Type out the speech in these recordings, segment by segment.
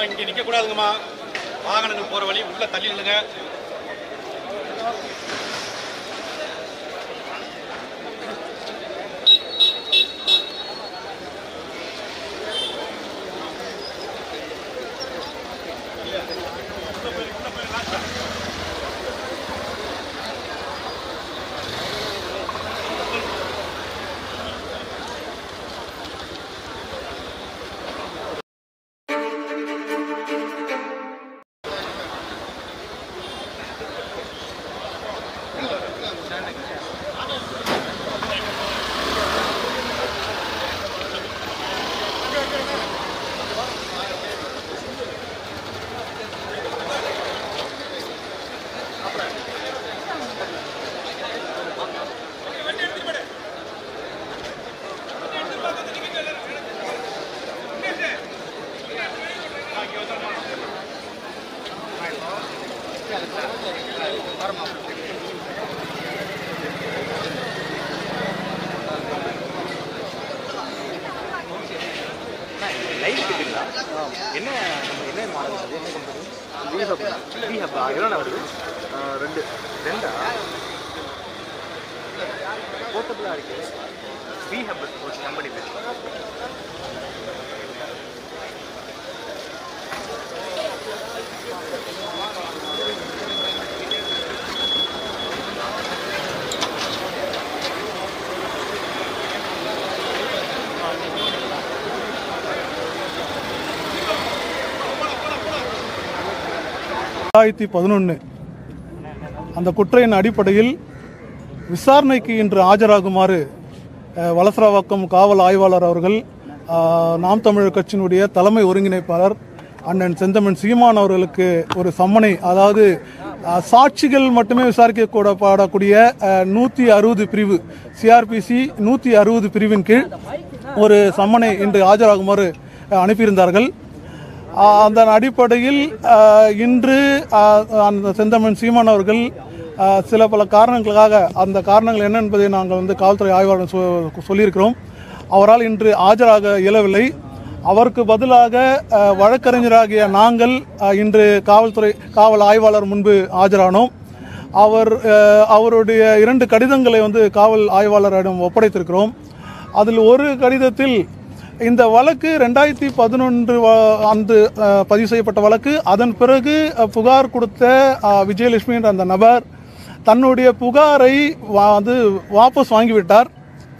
இங்கே நிற்கக்கூடாதுங்கம்மா வாகனங்கள் போகிற வழி உள்ளே தள்ளி நில்லுங்க லைட் இருக்குங்களா என்ன நம்ம என்ன மாடல் அது என்ன கம்பெனி விஹப் விஹப் எவ்வளோ வருது ரெண்டு ரெண்டா போர்ட்டபுளாக இருக்கு விஹப் ஒரு கம்பெனி பேர் ரெண்டாயிரத்தி பதினொன்று அந்த குற்றையின் அடிப்படையில் விசாரணைக்கு இன்று ஆஜராகுமாறு அஹ், வலசராவாக்கம் காவல் ஆய்வாளர் அவர்கள் அஹ், நாம் தமிழர் கட்சியினுடைய தலைமை ஒருங்கிணைப்பாளர் அண்ணன் செந்தமன் சீமான் அவர்களுக்கு ஒரு சம்மனை அதாவது அஹ், சாட்சிகள் மட்டுமே விசாரிக்கப்படக்கூடிய நூற்றி அறுபது பிரிவு சிஆர்பிசி நூற்றி அறுபது பிரிவின் கீழ் ஒரு சம்மனை இன்று ஆஜராகுமாறு அஹ், அனுப்பியிருந்தார்கள் ஆஹ் அந்த அடிப்படையில் ஆஹ் இன்று ஆஹ் அந்த செந்தமன் சீமான் அவர்கள் ஆஹ் சில பல காரணங்களுக்காக அந்த காரணங்கள் என்ன என்பதை நாங்கள் வந்து காவல்துறை ஆய்வாளர் சொ- சொல்லியிருக்கிறோம் அவரால் இன்று ஆஜராக இயலவில்லை அவருக்கு பதிலாக ஆஹ் வழக்கறிஞராகிய நாங்கள் ஆஹ் இன்று காவல்துறை காவல் ஆய்வாளர் முன்பு ஆஜரானோம் அவர் ஆஹ் அவருடைய இரண்டு கடிதங்களை வந்து காவல் ஆய்வாளரிடம் ஒப்படைத்திருக்கிறோம் அதில் ஒரு கடிதத்தில் இந்த வழக்கு ரெண்டாயிரத்தி பதினொன்று அன்று அஹ், பதிவு செய்யப்பட்ட வழக்கு அதன் பிறகு அஹ், புகார் கொடுத்த அஹ், விஜயலட்சுமி என்ற அந்த நபர் தன்னுடைய புகாரை வா- வந்து வாபஸ் வாங்கிவிட்டார்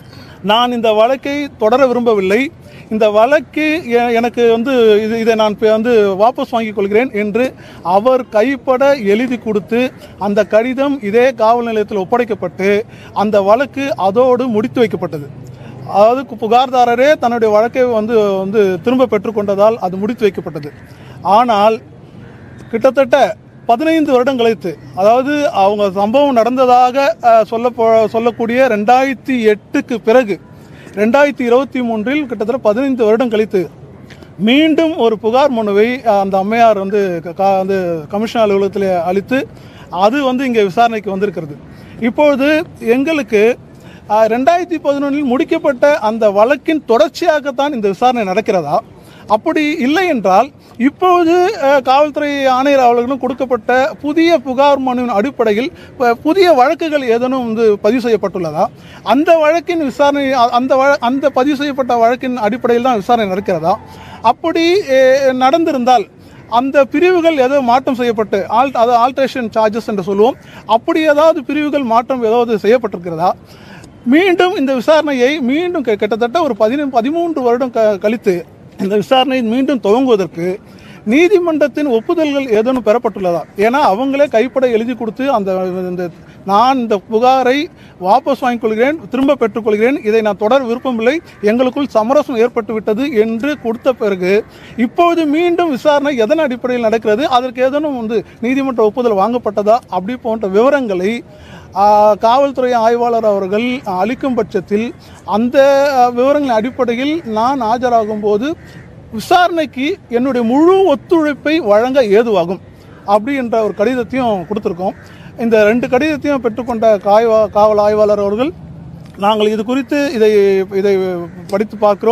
நான் இந்த வழக்கை தொடர விரும்பவில்லை இந்த வழக்கு எ- எனக்கு வந்து இது இதை நான் இப்ப வந்து வாபஸ் வாங்கிக் கொள்கிறேன் என்று அவர் கைப்பட எழுதி கொடுத்து அந்த கடிதம் இதே காவல் நிலையத்தில் ஒப்படைக்கப்பட்டு அந்த வழக்கு அதோடு முடித்து வைக்கப்பட்டது அதாவது கு- புகார்தாரரே தன்னுடைய வழக்கை வந்து வந்து திரும்ப பெற்றுக்கொண்டதால் அது முடித்து வைக்கப்பட்டது ஆனால் கிட்டத்தட்ட பதினைந்து வருடம் கழித்து அதாவது அவங்க சம்பவம் நடந்ததாக அஹ், சொல்ல போ- சொல்லக்கூடிய ரெண்டாயிரத்தி எட்டுக்கு பிறகு ரெண்டாயிரத்தி இருபத்தி மூன்றில் கிட்டத்தட்ட பதினைந்து வருடம் கழித்து மீண்டும் ஒரு புகார் மனுவை அஹ், அந்த அம்மையார் வந்து க- கா- வந்து கமிஷன் அலுவலகத்தில் அளித்து அது வந்து இங்கே விசாரணைக்கு வந்திருக்கிறது இப்பொழுது எங்களுக்கு அஹ், ரெண்டாயிரத்தி பதினொன்றில் முடிக்கப்பட்ட அந்த வழக்கின் தொடர்ச்சியாகத்தான் இந்த விசாரணை நடக்கிறதா அப்படி இல்லை என்றால் இப்பொழுது அஹ், காவல்துறை ஆணையர் அவர்களும் கொடுக்கப்பட்ட புதிய புகார் மனுவின் அடிப்படையில் ப- புதிய வழக்குகள் ஏதேனும் வந்து பதிவு செய்யப்பட்டுள்ளதா அந்த வழக்கின் விசாரணை அ- அந்த வழ- அந்த பதிவு செய்யப்பட்ட வழக்கின் அடிப்படையில் தான் விசாரணை நடக்கிறதா அப்படி அஹ், நடந்திருந்தால் அந்த பிரிவுகள் ஏதோ மாற்றம் செய்யப்பட்டு ஆல் அது ஆல்ட்ரேஷன் சார்ஜஸ் என்று சொல்லுவோம் அப்படி ஏதாவது பிரிவுகள் மாற்றம் ஏதாவது செய்யப்பட்டிருக்கிறதா மீண்டும் இந்த விசாரணையை மீண்டும் கி- கிட்டத்தட்ட ஒரு பதினு பதிமூன்று வருடம் க கழித்து இந்த விசாரணை மீண்டும் துவங்குவதற்கு நீதிமன்றத்தின் ஒப்புதல்கள் ஏதேனும் பெறப்பட்டுள்ளதா ஏன்னா அவங்களே கைப்பட எழுதி கொடுத்து அந்த இந்த நான் இந்த புகாரை வாபஸ் வாங்கிக் கொள்கிறேன் திரும்ப பெற்றுக்கொள்கிறேன் இதை நான் தொடர விருப்பமில்லை எங்களுக்குள் சமரசம் ஏற்பட்டு விட்டது என்று கொடுத்த பிறகு இப்பொழுது மீண்டும் விசாரணை எதன் அடிப்படையில் நடக்கிறது அதற்கு ஏதேனும் வந்து நீதிமன்ற ஒப்புதல் வாங்கப்பட்டதா அப்படி போன்ற விவரங்களை ஆ, காவல்துறை ஆய்வாளர் அவர்கள் அளிக்கும் பட்சத்தில் அந்த அ, விவரங்களின் அடிப்படையில் நான் ஆஜராகும் போது விசாரணைக்கு என்னுடைய முழு ஒத்துழைப்பை வழங்க ஏதுவாகும் அப்படின்ற ஒரு கடிதத்தையும் கொடுத்துருக்கோம் இந்த ரெண்டு கடிதத்தையும் பெற்றுக்கொண்ட காய்வா காவல் ஆய்வாளர் அவர்கள் நாங்கள் இது குறித்து இதை இதை படித்து பார்க்கிறோம்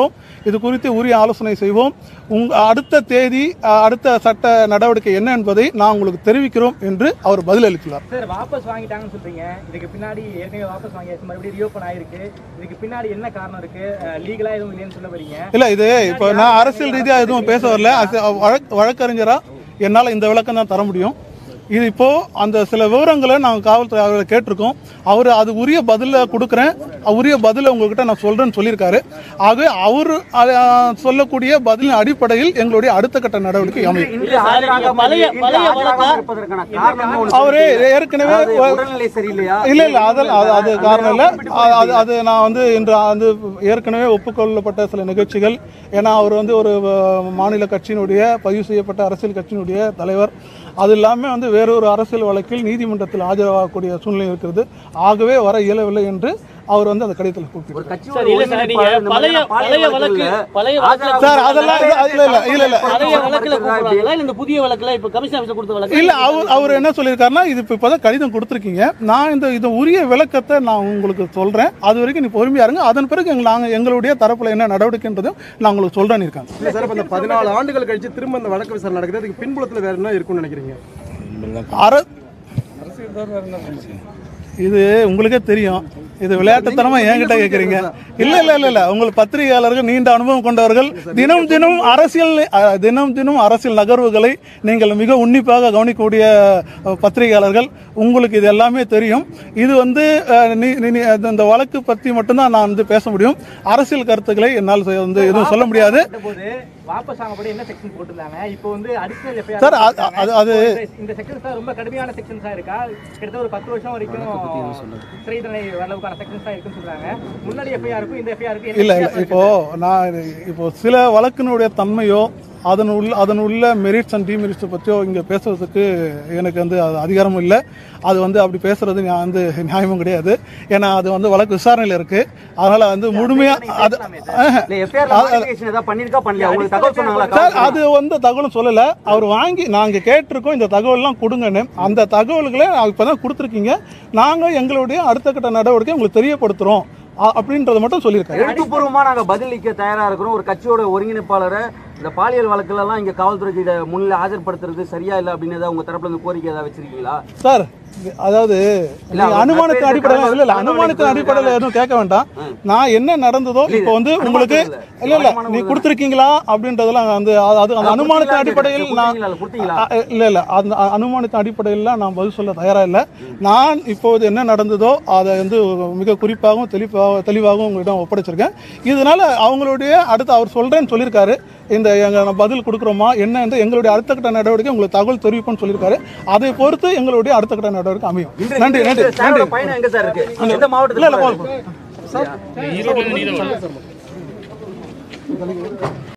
இது குறித்து உரிய ஆலோசனை செய்வோம் உங்க அடுத்த தேதி அஹ், அடுத்த சட்ட நடவடிக்கை என்ன என்பதை நான் உங்களுக்கு தெரிவிக்கிறோம் என்று அவர் பதிலளித்துள்ளார் சார் வாபஸ் வாங்கிட்டாங்கன்னு சொல்றீங்க இதுக்கு பின்னாடி ஏற்கனவே வாபஸ் வாங்கியாச்சு மறுபடியும் ரீஓப்பன் ஆயிருக்கு இதுக்கு பின்னாடி என்ன காரணம் இருக்கு லீகலா எதுவும் இல்லைன்னு சொல்ல வரீங்க இல்ல இது இப்போ நான் அரசியல் ரீதியா எதுவும் பேச வரல அச- வழக்- வழக்கறிஞரா என்னால இந்த விளக்கம் தான் தர முடியும் இது இப்போ அந்த சில விவரங்களை நாங்கள் காவல்துறை அவர்களை கேட்டிருக்கோம் அவர் அது உரிய பதில கொடுக்குறேன் உரிய பதில உங்ககிட்ட நான் சொல்றேன்னு சொல்லியிருக்காரு ஆகவே அவர் சொல்லக்கூடிய பதிலின் அடிப்படையில் எங்களுடைய அடுத்த கட்ட நடவடிக்கை அமையும் இன்று ஆஜராகாம பழைய- இன்று பழைய ஆஜராகாம வழக்கா? இருப்பதற்கான காரணம் ஒண்ணு அவரு சொல்லுங்க. ஏற்கனவே அதாவது வ- உடல்நிலை சரியில்லையா இல்ல இல்ல அது அது அது காரணம் இல்ல அது- அது அது நான் வந்து இன்று வந்து ஏற்கனவே ஒப்புக்கொள்ளப்பட்ட சில நிகழ்ச்சிகள் ஏன்னா அவர் வந்து ஒரு அஹ், மாநில கட்சியினுடைய பதிவு செய்யப்பட்ட அரசியல் கட்சியினுடைய தலைவர் அது இல்லாமல் வந்து வேறொரு அரசியல் வழக்கில் நீதிமன்றத்தில் ஆஜராகக்கூடிய சூழ்நிலை இருக்கிறது ஆகவே வர இயலவில்லை என்று அவர் வந்து அந்த கடிதத்தில் கூப்பிட்டார் ஒரு கட்சியோட சார் இல்ல சார் நீங்க ஒருங்கிணைப்பாளர் இந்த பழைய மாதிரியான பழைய வழக்கு வழக்குகள்ல பழைய வழக்குல ஆஜராகாம சார் அதெல்லாம் இல்ல இல்ல இல்ல இல்ல இல்ல பழைய வழக்குல கூப்பிடுறாங்களா இல்ல இந்த புதிய வழக்குல இப்ப கமிஷன் ஆஃபீஸர் கொடுத்த வழக்கு இல்ல அவர் அவர் என்ன சொல்லியிருக்காருன்னா இது இப்போ இப்போதான் கடிதம் கொடுத்துருக்கீங்க நான் இந்த இது உரிய விளக்கத்தை நான் உங்களுக்கு சொல்றேன் அது வரைக்கும் நீ பொறுமையா இருங்க அதன் பிறகு எங்க- நாங்க எங்களுடைய தரப்புல என்ன நடவடிக்கைன்றதும் நான் உங்களுக்கு சொல்றேன்னு இருக்காங்க இல்ல சார் இப்ப இந்த பதினாலு ஆண்டுகள் கழிச்சு திரும்ப இந்த வழக்கு விசாரணை நடக்குது அதுக்கு பின்புலத்துல வேற என்ன இருக்கும்னு நினைக்கிறீங்க அர இது உங்களுக்கே தெரியும் இது விளையாட்டுத்தனமா என்கிட்ட கேக்குறீங்க இல்ல இல்ல இல்ல இல்ல உங்கள் பத்திரிகையாளர்கள் நீண்ட அனுபவம் கொண்டவர்கள் தினம் தினம் அரசியல் அஹ், தினம் தினம் அரசியல் நகர்வுகளை நீங்கள் மிக உன்னிப்பாக கவனிக்கக்கூடிய அஹ், பத்திரிகையாளர்கள் உங்களுக்கு இது எல்லாமே தெரியும் இது வந்து அஹ், நீ- நீ- நீ- அந்த- இந்த வழக்கு பத்தி மட்டும்தான் நான் வந்து பேச முடியும் அரசியல் கருத்துக்களை என்னால் செய்ய- வந்து எதுவும் சொல்ல முடியாது போது வாபஸ் வாங்கப்படி என்ன செக்ஷன் போட்டிருந்தாங்க இப்போ வந்து அடிஷனல் எஃப்ஐஆர் சார், அது- அது- அது- இந்த செக்ஷன்ஸ் தான் ரொம்ப கடுமையான செக்ஷன்ஸா இருக்கா கிட்டத்தட்ட ஒரு பத்து வருஷம் வரைக்கும் சிறை தண்டனை அளவுக்கான செக்ஷன்ஸ் தான் இருக்குன்னு சொல்றாங்க முன்னாடி எஃப்ஐஆருக்கும் இந்த எஃப்ஐஆருக்கும் இல்ல இல்ல இப்போ நான் இது- இப்போ சில வழக்கினுடைய தன்மையோ அதன் உள்ள அதன் உள்ள மெரிட்ஸ் அண்ட் டிமெரிட்ஸ் பற்றியோ இங்கே பேசுறதுக்கு எனக்கு வந்து அது அதிகாரமும் இல்லை அது வந்து அப்படி பேசுறது நான் வந்து நியாயமும் கிடையாது ஏன்னா அது வந்து வழக்கு விசாரணையில் இருக்கு அதனால வந்து முழுமையா அது ஆஹ். இல்ல எஃப்ஐஆர் மாடிஃபிகேஷன் ஏதாவது பண்ணிருக்கா பண்ணலையா உங்களுக்கு தகவல் சொன்னாங்களா சார் அது வந்து தகவலும் சொல்லல அவர் வாங்கி நாங்க கேட்டிருக்கோம் இந்த தகவல்லாம் கொடுங்கன்னு அந்த தகவல்களை இப்பதான் கொடுத்துருக்கீங்க நாங்க எங்களுடைய அடுத்த கட்ட நடவடிக்கை உங்களுக்கு தெரியப்படுத்துறோம் அ- அப்படின்றத மட்டும் சொல்லியிருக்காரு எழுத்துப்பூர்வமா நாங்க பதிலளிக்க தயாரா இருக்கிறோம் ஒரு கட்சியோட ஒருங்கிணைப்பாளரை இந்த பாலியல் வழக்குல எல்லாம் இங்க காவல்துறை கிட்ட முன்னிலை ஆஜர்படுத்துறது சரியா இல்ல அப்படின்னு ஏதாவது உங்க தரப்புல இருந்து கோரிக்கை ஏதாவது வச்சிருக்கீங்களா சார் அதாவது நீங்க அவர் அனுமானத்தின் நட்பே அடிப்படையில் இல்ல இல்ல கடவுள் அனுமானத்தின் அடிப்படையில் எதுவும் கேட்க வேண்டாம் நான் என்ன நடந்ததோ இப்போ வந்து உங்களுக்கு இல்ல இல்ல நீ கொடுத்துருக்கீங்களா அப்படின்றதெல்லாம் வந்து அது- அது அந்த அனுமானத்தின் அடிப்படையில் நான் கொடுத்தீங்களா? கொடுத்தீங்களா? அ- இல்ல இல்ல அந்த அ- அனுமானத்தின் அடிப்படையில் நான் பதில் சொல்ல தயாரா இல்ல நான் இப்போது என்ன நடந்ததோ அதை வந்து மிக குறிப்பாகவும் தெளிவாக தெளிவாகவும் உங்களிடம் ஒப்படைச்சிருக்கேன் இதனால அவங்களுடைய அடுத்து அவர் சொல்றேன்னு சொல்லியிருக்காரு இந்த எங்க நான் பதில் கொடுக்குறோமா என்ன என்று எங்களுடைய அடுத்த கட்ட நடவடிக்கை உங்களுக்கு தகவல் தெரிவிப்போம்னு சொல்லியிருக்காரு அதை பொறுத்து எங்களுடைய அடுத்த கட்ட நடவடிக்கை அமையும் இன்று- நன்றி இன்று நன்றி சாரோட நன்றி பயணம் எங்க சார் இருக்கு எந்த இல்ல மாவட்டத்துல இல்ல போறாரு? போதும் ஈரோடு நீதவான்